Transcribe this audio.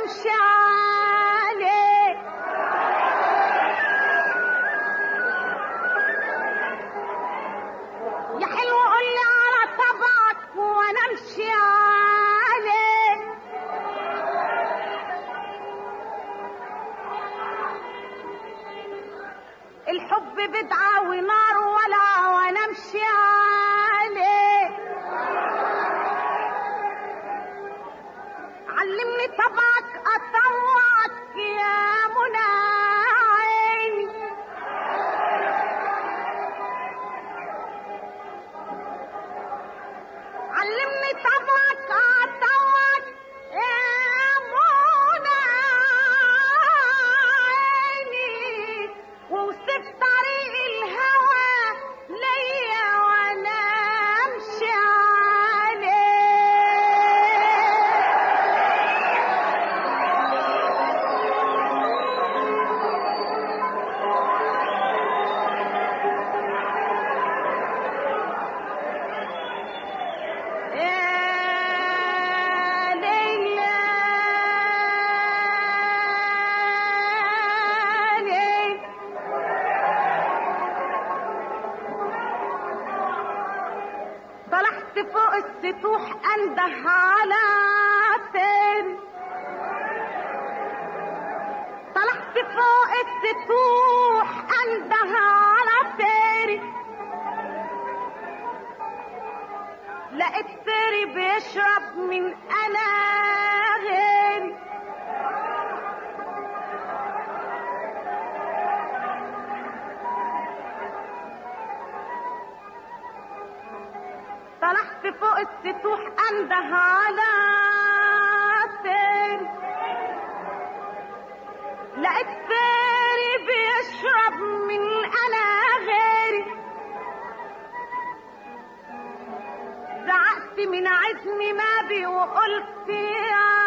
امشي عليه يا حلو قول لي على طبعك وانا امشي عليه الحب بدعة ونار ولا وانا امشي عليه علمني طبعك اطوعك يا منى عيني علمني طبعك اطوعك يا منى عيني ووصف طريق الهوى ليا وانا امشي عليه يا ليلى ليل طلعت فوق السطوح انده على تاني طلعت فوق السطوح انده على تاني لقيت فيري بيشرب من انا غيري طلعت فوق السطوح انده على فيري لقيت فيري بيشرب من انا غيري زعقت من عزمي ما بي وقلت يا